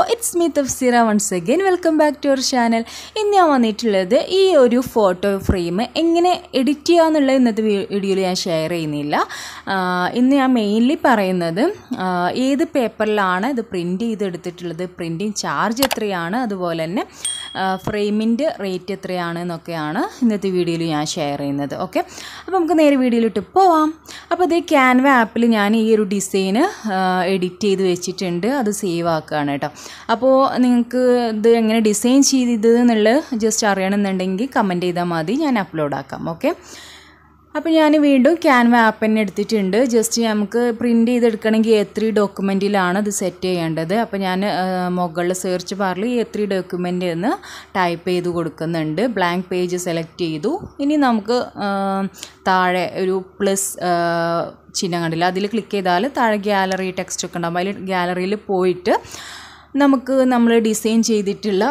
it's me Thafseera once again welcome back to our channel ഇന്ന് ഞാൻ വന്നിട്ടുള്ളത് ഈ ഒരു ഫോട്ടോ ഫ്രെയിം എങ്ങനെ എഡിറ്റ് ചെയ്യാന്നുള്ളത് ഇന്നത്തെ വീഡിയോയിൽ ഞാൻ ഷെയർ ചെയ്യുന്നില്ല ആ, ഇന്ന് ഞാൻ മെയിൻലി പറയുന്നത് ആ, ഏത് പേപ്പറിലാണ് ഇത് പ്രിൻറ്റ് ചെയ്തെടുത്തിട്ടുള്ളത് പ്രിൻറ്റിങ് ചാർജ് എത്രയാണ് അതുപോലെ തന്നെ ഫ്രെയിമിൻ്റെ റേറ്റ് എത്രയാണ് എന്നൊക്കെയാണ് ഇന്നത്തെ വീഡിയോയിൽ ഞാൻ ഷെയർ ചെയ്യുന്നത് ഓക്കെ അപ്പോൾ നമുക്ക് നേരെ വീഡിയോയിലിട്ട് പോവാം അപ്പോൾ ഇതേ ക്യാൻവ ആപ്പിൽ ഞാൻ ഈ ഒരു ഡിസൈന് എഡിറ്റ് ചെയ്ത് വെച്ചിട്ടുണ്ട് അത് സേവ് ആക്കുകയാണ് കേട്ടോ അപ്പോൾ നിങ്ങൾക്ക് ഇത് എങ്ങനെ ഡിസൈൻ ചെയ്തത് എന്നുള്ളത് ജസ്റ്റ് അറിയണമെന്നുണ്ടെങ്കിൽ കമൻറ്റ് ചെയ്താൽ മതി ഞാൻ അപ്ലോഡ് ആക്കാം ഓക്കെ അപ്പോൾ ഞാൻ വീണ്ടും ക്യാൻവ ആപ്പ് തന്നെ എടുത്തിട്ടുണ്ട് ജസ്റ്റ് നമുക്ക് പ്രിൻറ്റ് ചെയ്തെടുക്കണമെങ്കിൽ എ ത്രീ ഡോക്യുമെൻറ്റിലാണ് ഇത് സെറ്റ് ചെയ്യേണ്ടത് അപ്പോൾ ഞാൻ മുകളിൽ സെർച്ച് ബാറിൽ എ ത്രീ ഡോക്യുമെൻ്റ് എന്ന് ടൈപ്പ് ചെയ്ത് കൊടുക്കുന്നുണ്ട് ബ്ലാങ്ക് പേജ് സെലക്ട് ചെയ്തു ഇനി നമുക്ക് ആ, താഴെ ഒരു പ്ലസ് ചിഹ്നം കണ്ടില്ല അതിൽ ക്ലിക്ക് ചെയ്താൽ താഴെ ഗാലറി ടെക്സ്റ്റ് ഒക്കെ ഉണ്ടാകും അതിൽ ഗാലറിയിൽ പോയിട്ട് നമുക്ക് നമ്മൾ ഡിസൈൻ ചെയ്തിട്ടുള്ള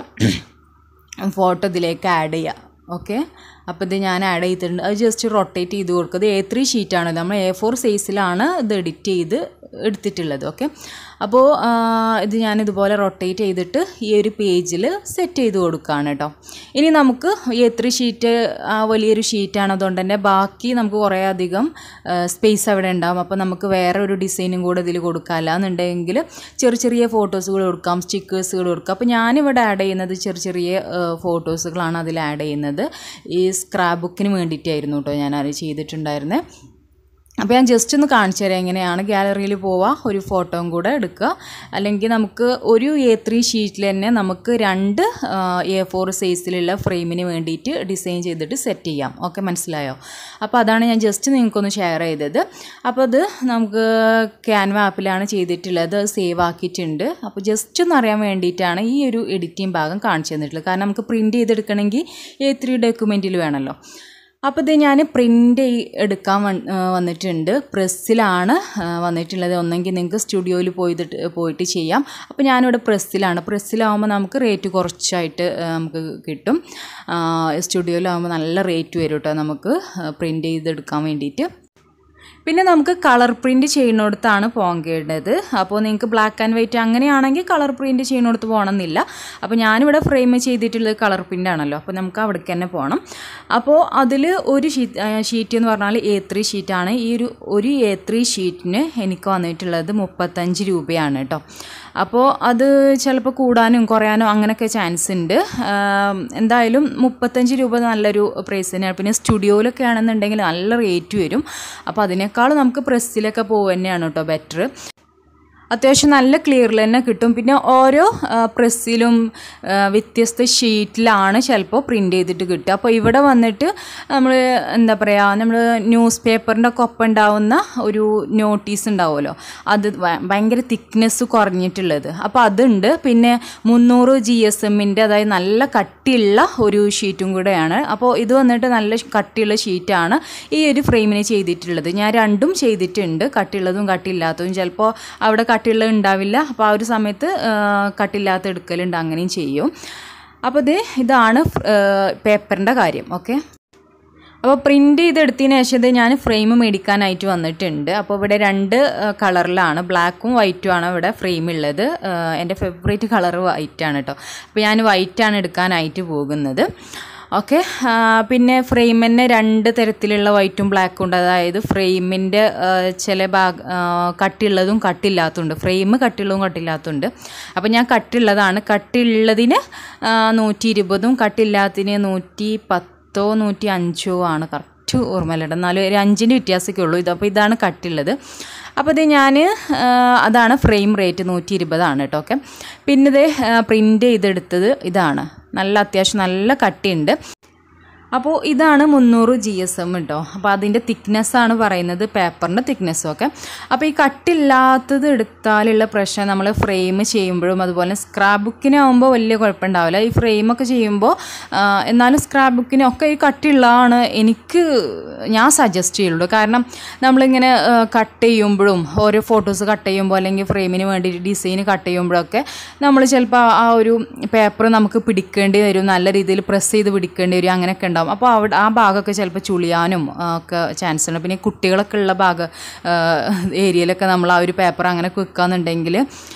ഫോട്ടോ ഇതിലേക്ക് ആഡ് ചെയ്യാം ഓക്കെ അപ്പോൾ ഇത് ഞാൻ ആഡ് ചെയ്തിട്ടുണ്ട് അത് ജസ്റ്റ് റൊട്ടേറ്റ് ചെയ്ത് കൊടുക്കുന്നത് എ ത്രീ ഷീറ്റാണ് നമ്മൾ എ ഫോർ സൈസിലാണ് ഇത് എഡിറ്റ് ചെയ്ത് എടുത്തിട്ടുള്ളത് ഓക്കെ അപ്പോൾ ആ, ഇത് ഞാൻ ഇതുപോലെ റൊട്ടേറ്റ് ചെയ്തിട്ട് ഈ ഒരു പേജിൽ സെറ്റ് ചെയ്ത് കൊടുക്കുകയാണ് കേട്ടോ ഇനി നമുക്ക് എ ത്രീ ഷീറ്റ് ആ വലിയൊരു ഷീറ്റാണ് അതുകൊണ്ട് തന്നെ ബാക്കി നമുക്ക് കുറേ അധികം സ്പേസ് അവിടെ ഉണ്ടാകും അപ്പോൾ നമുക്ക് വേറെ ഒരു ഡിസൈനും കൂടെ ഇതിൽ കൊടുക്കാമല്ല എന്നുണ്ടെങ്കിൽ ചെറിയ ചെറിയ ഫോട്ടോസുകൾ കൊടുക്കാം സ്റ്റിക്കേഴ്സുകൾ കൊടുക്കാം അപ്പോൾ ഞാനിവിടെ ആഡ് ചെയ്യുന്നത് ചെറിയ ചെറിയ ഫോട്ടോസുകളാണ് അതിൽ ആഡ് ചെയ്യുന്നത് ഈ സ്ക്രാപ്പ് ബുക്കിന് വേണ്ടിയിട്ടായിരുന്നു കേട്ടോ ഞാൻ അത് ചെയ്തിട്ടുണ്ടായിരുന്നത് അപ്പോൾ ഞാൻ ജസ്റ്റ് ഒന്ന് കാണിച്ചു തരാം എങ്ങനെയാണ് ഗാലറിയിൽ പോവുക ഒരു ഫോട്ടോയും കൂടെ എടുക്കുക അല്ലെങ്കിൽ നമുക്ക് ഒരു എ ത്രീ ഷീറ്റിൽ തന്നെ നമുക്ക് രണ്ട് എ ഫോർ സൈസിലുള്ള ഫ്രെയിമിന് വേണ്ടിയിട്ട് ഡിസൈൻ ചെയ്തിട്ട് സെറ്റ് ചെയ്യാം ഓക്കെ മനസ്സിലായോ അപ്പോൾ അതാണ് ഞാൻ ജസ്റ്റ് നിങ്ങൾക്കൊന്ന് ഷെയർ ചെയ്തത് അപ്പോൾ അത് നമുക്ക് ക്യാൻവ ആപ്പിലാണ് ചെയ്തിട്ടുള്ളത് അത് സേവ് ആക്കിയിട്ടുണ്ട് അപ്പോൾ ജസ്റ്റ് ഒന്ന് അറിയാൻ വേണ്ടിയിട്ടാണ് ഈ ഒരു എഡിറ്റിംഗ് ഭാഗം കാണിച്ചു തന്നിട്ടുള്ളത് കാരണം നമുക്ക് പ്രിൻറ്റ് ചെയ്തെടുക്കണമെങ്കിൽ എ ത്രീ ഡോക്യുമെൻറ്റിൽ വേണമല്ലോ അപ്പോൾ ഇത് ഞാൻ പ്രിൻ്റ് എടുക്കാൻ വന്ന് ആ, വന്നിട്ടുണ്ട് പ്രസ്സിലാണ് ആ, വന്നിട്ടുള്ളത് ഒന്നെങ്കിൽ നിങ്ങൾക്ക് സ്റ്റുഡിയോയിൽ പോയിട്ട് പോയിട്ട് ചെയ്യാം അപ്പോൾ ഞാനിവിടെ പ്രസ്സിലാണ് പ്രസ്സിലാവുമ്പോൾ നമുക്ക് റേറ്റ് കുറച്ചായിട്ട് ആ, നമുക്ക് കിട്ടും സ്റ്റുഡിയോയിലാവുമ്പോൾ നല്ല റേറ്റ് വരും കേട്ടോ നമുക്ക് പ്രിൻ്റ് ചെയ്തെടുക്കാൻ വേണ്ടിയിട്ട് പിന്നെ നമുക്ക് കളർ പ്രിൻറ്റ് ചെയ്യുന്നിടത്താണ് പോകേണ്ടത് അപ്പോൾ നിങ്ങൾക്ക് ബ്ലാക്ക് ആൻഡ് വൈറ്റ് അങ്ങനെയാണെങ്കിൽ കളർ പ്രിൻറ്റ് ചെയ്യുന്നിടത്ത് പോകണമെന്നില്ല അപ്പോൾ ഞാനിവിടെ ഫ്രെയിം ചെയ്തിട്ടുള്ളത് കളർ പ്രിൻ്റ് ആണല്ലോ അപ്പോൾ നമുക്ക് അവിടേക്ക് തന്നെ പോകണം അപ്പോൾ അതിൽ ഒരു ഷീറ്റ് ഷീറ്റ് എന്ന് പറഞ്ഞാൽ എ ത്രീ ഷീറ്റാണ് ഈ ഒരു ഒരു എ ത്രീ ഷീറ്റിന് എനിക്ക് വന്നിട്ടുള്ളത് മുപ്പത്തഞ്ച് രൂപയാണ് കേട്ടോ അപ്പോൾ അത് ചിലപ്പോൾ കൂടാനും കുറയാനും അങ്ങനെയൊക്കെ ചാൻസ് ഉണ്ട് ആം, എന്തായാലും മുപ്പത്തഞ്ച് രൂപ നല്ലൊരു പ്രൈസ് തന്നെയാണ് പിന്നെ സ്റ്റുഡിയോയിലൊക്കെ ആണെന്നുണ്ടെങ്കിൽ നല്ല റേറ്റ് വരും അപ്പോൾ അതിനേക്കാൾ നമുക്ക് പ്രസ്സിലൊക്കെ പോകുക തന്നെയാണ് കേട്ടോ ബെറ്റർ അത്യാവശ്യം നല്ല ക്ലിയറിൽ തന്നെ കിട്ടും പിന്നെ ഓരോ ആ, പ്രസ്സിലും ആ, വ്യത്യസ്ത ഷീറ്റിലാണ് ചിലപ്പോൾ പ്രിൻ്റ് ചെയ്തിട്ട് കിട്ടുക അപ്പോൾ ഇവിടെ വന്നിട്ട് നമ്മൾ എന്താ പറയുക നമ്മൾ ന്യൂസ് പേപ്പറിൻ്റെ ഒക്കെ ഒപ്പം ഉണ്ടാവുന്ന ഒരു നോട്ടീസ് ഉണ്ടാവുമല്ലോ അത് ഭ- ഭയങ്കര തിക്നെസ് കുറഞ്ഞിട്ടുള്ളത് അപ്പോൾ അതുണ്ട് പിന്നെ മുന്നൂറ് ജി എസ് എമ്മിൻ്റെ അതായത് നല്ല കട്ടിയുള്ള ഒരു ഷീറ്റും കൂടെയാണ് അപ്പോൾ ഇത് വന്നിട്ട് നല്ല കട്ടിയുള്ള ഷീറ്റാണ് ഈ ഒരു ഫ്രെയിമിന് ചെയ്തിട്ടുള്ളത് ഞാൻ രണ്ടും ചെയ്തിട്ടുണ്ട് കട്ടിയുള്ളതും കട്ടിയില്ലാത്തതും ചിലപ്പോൾ അവിടെ കട്ടിയുള്ളത് ഉണ്ടാവില്ല അപ്പോൾ ആ ഒരു സമയത്ത് ആ, കട്ടില്ലാത്ത എടുക്കലുണ്ട് അങ്ങനെയും ചെയ്യും അപ്പോൾ ഇത് ഇതാണ് പേപ്പറിൻ്റെ കാര്യം ഓക്കെ അപ്പോൾ പ്രിൻ്റ് ചെയ്തെടുത്തതിന് ശേഷം ഇത് ഞാൻ ഫ്രെയിം മേടിക്കാനായിട്ട് വന്നിട്ടുണ്ട് അപ്പോൾ ഇവിടെ രണ്ട് കളറിലാണ് ബ്ലാക്കും വൈറ്റും ആണ് ഇവിടെ ഫ്രെയിം ഉള്ളത് ആ, എൻ്റെ ഫേവറേറ്റ് കളർ വൈറ്റ് ആണ് കേട്ടോ അപ്പോൾ ഞാൻ വൈറ്റാണ് എടുക്കാനായിട്ട് പോകുന്നത് ഓക്കെ പിന്നെ ഫ്രെയിം തന്നെ രണ്ട് തരത്തിലുള്ള വൈറ്റും ബ്ലാക്കും ഉണ്ട് അതായത് ഫ്രെയിമിൻ്റെ ചില ഭാഗ ആ, കട്ടിയുള്ളതും കട്ടില്ലാത്തതുണ്ട് ഫ്രെയിം കട്ടിയുള്ളതും കട്ടില്ലാത്തതുണ്ട് അപ്പോൾ ഞാൻ കട്ടിയുള്ളതാണ് കട്ടിയുള്ളതിന് നൂറ്റി ഇരുപതും കട്ടില്ലാത്തതിന് നൂറ്റി പത്തോ നൂറ്റി അഞ്ചോ ആണ് കറക്റ്റ് ഓർമ്മയിലുണ്ട് എന്നാലും ഒരു അഞ്ചിൻ്റെ വ്യത്യാസമൊക്കെ ഉള്ളൂ ഇത് അപ്പോൾ ഇതാണ് കട്ടുള്ളത് അപ്പോൾ ഇത് ഞാൻ അതാണ് ഫ്രെയിം റേറ്റ് നൂറ്റി ഇരുപതാണ് കേട്ടോ ഓക്കെ പിന്നെ ഇത് പ്രിൻ്റ് ചെയ്തെടുത്തത് ഇതാണ് നല്ല അത്യാവശ്യം നല്ല കട്ടിയുണ്ട് അപ്പോൾ ഇതാണ് മുന്നൂറ് ജി എസ് എം കേട്ടോ അപ്പോൾ അതിൻ്റെ തിക്നെസ്സാണ് പറയുന്നത് പേപ്പറിൻ്റെ തിക്നെസ്സും ഒക്കെ അപ്പോൾ ഈ കട്ടില്ലാത്തത് എടുത്താലുള്ള പ്രശ്നം നമ്മൾ ഫ്രെയിം ചെയ്യുമ്പോഴും അതുപോലെ സ്ക്രാപ്പ് ബുക്കിനാകുമ്പോൾ വലിയ കുഴപ്പമുണ്ടാവില്ല ഈ ഫ്രെയിമൊക്കെ ചെയ്യുമ്പോൾ ആ, എന്നാലും സ്ക്രാപ്പ് ബുക്കിനൊക്കെ ഈ കട്ടിയുള്ളതാണ് എനിക്ക് ഞാൻ സജസ്റ്റ് ചെയ്യുള്ളൂ കാരണം നമ്മളിങ്ങനെ കട്ട് ചെയ്യുമ്പോഴും ഓരോ ഫോട്ടോസ് കട്ട് ചെയ്യുമ്പോൾ അല്ലെങ്കിൽ ഫ്രെയിമിന് വേണ്ടി ഡിസൈൻ കട്ട് ചെയ്യുമ്പോഴൊക്കെ നമ്മൾ ചിലപ്പോൾ ആ ഒരു പേപ്പർ നമുക്ക് പിടിക്കേണ്ടി വരും നല്ല രീതിയിൽ പ്രസ് ചെയ്ത് പിടിക്കേണ്ടി വരും അങ്ങനെയൊക്കെ ഉണ്ടാവും അപ്പോൾ അവിടെ ആ ഭാഗമൊക്കെ ചിലപ്പോൾ ചുളിയാനും ആ, ഒക്കെ ചാൻസ് ഉണ്ട് പിന്നെ കുട്ടികളൊക്കെ ഉള്ള ഭാഗ ഏരിയയിലൊക്കെ നമ്മൾ ആ ഒരു പേപ്പർ അങ്ങനെ വെക്കുകയെന്നുണ്ടെങ്കിൽ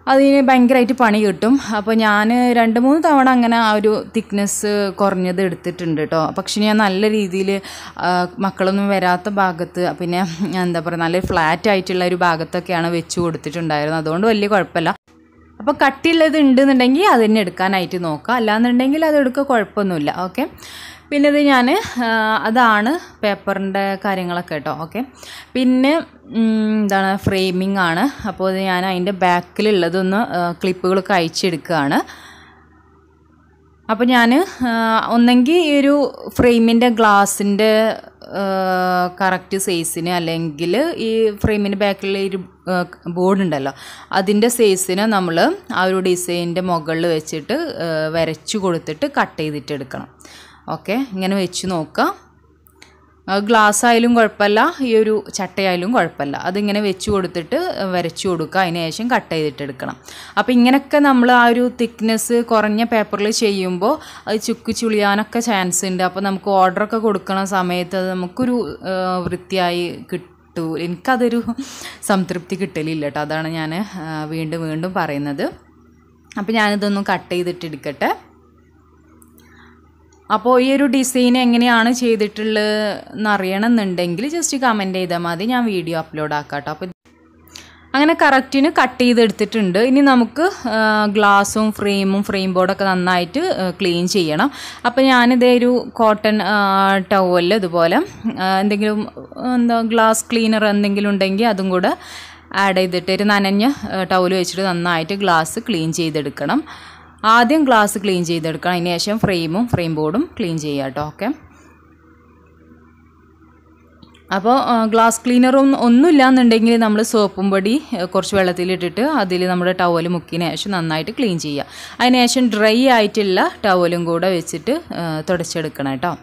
അതിന് ഭയങ്കരമായിട്ട് പണി കിട്ടും അപ്പോൾ ഞാൻ രണ്ട് മൂന്ന് തവണ അങ്ങനെ ആ ഒരു തിക്നെസ് കുറഞ്ഞത് എടുത്തിട്ടുണ്ട് കേട്ടോ പക്ഷെ ഞാൻ നല്ല രീതിയിൽ മക്കളൊന്നും വരാത്ത ഭാഗത്ത് പിന്നെ എന്താ പറയുക നല്ല ഫ്ലാറ്റ് ആയിട്ടുള്ള ഒരു ഭാഗത്തൊക്കെയാണ് വെച്ച് കൊടുത്തിട്ടുണ്ടായിരുന്നത് അതുകൊണ്ട് വലിയ കുഴപ്പമില്ല അപ്പോൾ കട്ടിയുള്ളത് ഉണ്ടെന്നുണ്ടെങ്കിൽ അത് തന്നെ എടുക്കാനായിട്ട് നോക്കുക അല്ലാന്നുണ്ടെങ്കിൽ അത് എടുക്കുക കുഴപ്പമൊന്നുമില്ല ഓക്കെ പിന്നെ ഇത് ഞാൻ അതാണ് പേപ്പറിൻ്റെ കാര്യങ്ങളൊക്കെ കേട്ടോ ഓക്കെ പിന്നെ ഉം, എന്താണ് ഫ്രെയിമിംഗ് ആണ് അപ്പോൾ ഇത് ഞാൻ അതിൻ്റെ ബാക്കിലുള്ളതൊന്ന് ക്ലിപ്പുകളൊക്കെ അയച്ചെടുക്കുകയാണ് അപ്പോൾ ഞാൻ ഒന്നെങ്കിൽ ഈ ഒരു ഫ്രെയിമിൻ്റെ ഗ്ലാസിൻ്റെ കറക്റ്റ് സൈസിന് അല്ലെങ്കിൽ ഈ ഫ്രെയിമിൻ്റെ ബാക്കിലുള്ള ഈ ഒരു ബോർഡ് ഉണ്ടല്ലോ അതിൻ്റെ സൈസിന് നമ്മൾ ആ ഒരു ഡിസൈനിൻ്റെ മുകളിൽ വെച്ചിട്ട് ആ, വരച്ചു കൊടുത്തിട്ട് കട്ട് ചെയ്തിട്ട് എടുക്കണം ഓക്കെ ഇങ്ങനെ വെച്ച് നോക്കുക ഗ്ലാസ് ആയാലും കുഴപ്പമില്ല ഈ ഒരു ചട്ടയായാലും കുഴപ്പമില്ല അതിങ്ങനെ വെച്ച് കൊടുത്തിട്ട് വരച്ചു കൊടുക്കുക അതിന് ശേഷം കട്ട് ചെയ്തിട്ട് എടുക്കണം അപ്പോൾ ഇങ്ങനെയൊക്കെ നമ്മൾ ആ ഒരു തിക്നെസ് കുറഞ്ഞ പേപ്പറിൽ ചെയ്യുമ്പോൾ അത് ചുക്ക് ചുളിയാനൊക്കെ ചാൻസ് ഉണ്ട് അപ്പോൾ നമുക്ക് ഓർഡറൊക്കെ കൊടുക്കണ സമയത്ത് അത് നമുക്കൊരു ആ, വൃത്തിയായി കിട്ടൂ എനിക്കതൊരു സംതൃപ്തി കിട്ടലില്ല കേട്ടോ അതാണ് ഞാൻ ആ, വീണ്ടും വീണ്ടും പറയുന്നത് അപ്പോൾ ഞാനിതൊന്ന് കട്ട് ചെയ്തിട്ട് എടുക്കട്ടെ അപ്പോൾ ഈ ഒരു ഡിസൈൻ എങ്ങനെയാണ് ചെയ്തിട്ടുള്ളത് എന്ന് അറിയണമെന്നുണ്ടെങ്കിൽ ജസ്റ്റ് കമൻറ്റ് ചെയ്താൽ മതി ഞാൻ വീഡിയോ അപ്ലോഡ് ആക്കാം കേട്ടോ അപ്പോൾ അങ്ങനെ കറക്റ്റിന് കട്ട് ചെയ്തെടുത്തിട്ടുണ്ട് ഇനി നമുക്ക് ഗ്ലാസും ഫ്രെയിമും ഫ്രെയിം ബോർഡൊക്കെ നന്നായിട്ട് ക്ലീൻ ചെയ്യണം അപ്പോൾ ഞാനിതേ ഒരു കോട്ടൺ ടവലിൽ ഇതുപോലെ ആ, എന്തെങ്കിലും എന്താ ഗ്ലാസ് ക്ലീനർ എന്തെങ്കിലും ഉണ്ടെങ്കിൽ അതും കൂടെ ആഡ് ചെയ്തിട്ട് ഒരു നനഞ്ഞ ടവൽ വെച്ചിട്ട് നന്നായിട്ട് ഗ്ലാസ് ക്ലീൻ ചെയ്തെടുക്കണം ആദ്യം ഗ്ലാസ് ക്ലീൻ ചെയ്തെടുക്കണം അതിന് ശേഷം ഫ്രെയിമും ഫ്രെയിം ബോർഡും ക്ലീൻ ചെയ്യാം കേട്ടോ ഓക്കെ അപ്പോൾ ഗ്ലാസ് ക്ലീനറും ഒന്നുമില്ല എന്നുണ്ടെങ്കിൽ നമ്മൾ സോപ്പും പൊടി ആ, കുറച്ച് വെള്ളത്തിലിട്ടിട്ട് അതിൽ നമ്മുടെ ടവൽ മുക്കിയതിന് ശേഷം നന്നായിട്ട് ക്ലീൻ ചെയ്യുക അതിന് ശേഷം ഡ്രൈ ആയിട്ടുള്ള ടവലും കൂടെ വെച്ചിട്ട് ആ, തുടച്ചെടുക്കണം കേട്ടോ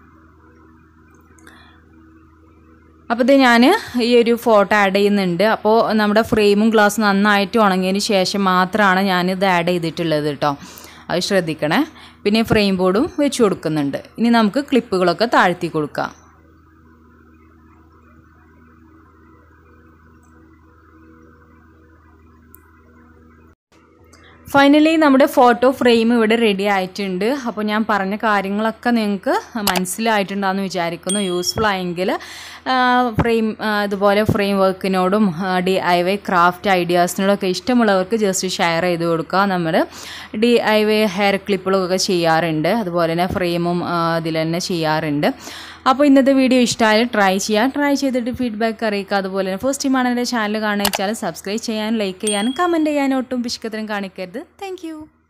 അപ്പോൾ ഇത് ഞാൻ ഈ ഒരു ഫോട്ടോ ആഡ് ചെയ്യുന്നുണ്ട് അപ്പോൾ നമ്മുടെ ഫ്രെയിമും ഗ്ലാസ് നന്നായിട്ട് ഉണങ്ങിയതിന് ശേഷം മാത്രമാണ് ഞാനിത് ആഡ് ചെയ്തിട്ടുള്ളത് കേട്ടോ അത് ശ്രദ്ധിക്കണേ പിന്നെ ഫ്രെയിം ബോർഡും വെച്ച് കൊടുക്കുന്നുണ്ട് ഇനി നമുക്ക് ക്ലിപ്പുകളൊക്കെ താഴ്ത്തി കൊടുക്കാം ഫൈനലി നമ്മുടെ ഫോട്ടോ ഫ്രെയിം ഇവിടെ റെഡി ആയിട്ടുണ്ട് അപ്പോൾ ഞാൻ പറഞ്ഞ കാര്യങ്ങളൊക്കെ നിങ്ങൾക്ക് മനസ്സിലായിട്ടുണ്ടാകുമെന്ന് വിചാരിക്കുന്നു യൂസ്ഫുൾ ആയെങ്കിൽ ഫ്രെയിം ഇതുപോലെ ഫ്രെയിം വർക്കിനോടും ഡി ഐ വൈ ക്രാഫ്റ്റ് ഐഡിയാസിനോടൊക്കെ ഇഷ്ടമുള്ളവർക്ക് ജസ്റ്റ് ഷെയർ ചെയ്ത് കൊടുക്കുക നമ്മൾ ഡി ഐ വൈ ഹെയർ ക്ലിപ്പുകളൊക്കെ ചെയ്യാറുണ്ട് അതുപോലെ തന്നെ ഫ്രെയിമും അതിൽ തന്നെ ചെയ്യാറുണ്ട് അപ്പോൾ ഇന്നത്തെ വീഡിയോ ഇഷ്ടമായാലും ട്രൈ ചെയ്യാം ട്രൈ ചെയ്തിട്ട് ഫീഡ്ബാക്ക് അറിയിക്കുക അതുപോലെ തന്നെ ഫസ്റ്റ് ടൈമാണ് എൻ്റെ ചാനൽ കാണുക വെച്ചാൽ സബ്സ്ക്രൈബ് ചെയ്യാനും ലൈക്ക് ചെയ്യാനും കമൻറ്റ് ചെയ്യാനും ഒട്ടും പിശുക്കത്തിനും കാണിക്കരുത് താങ്ക്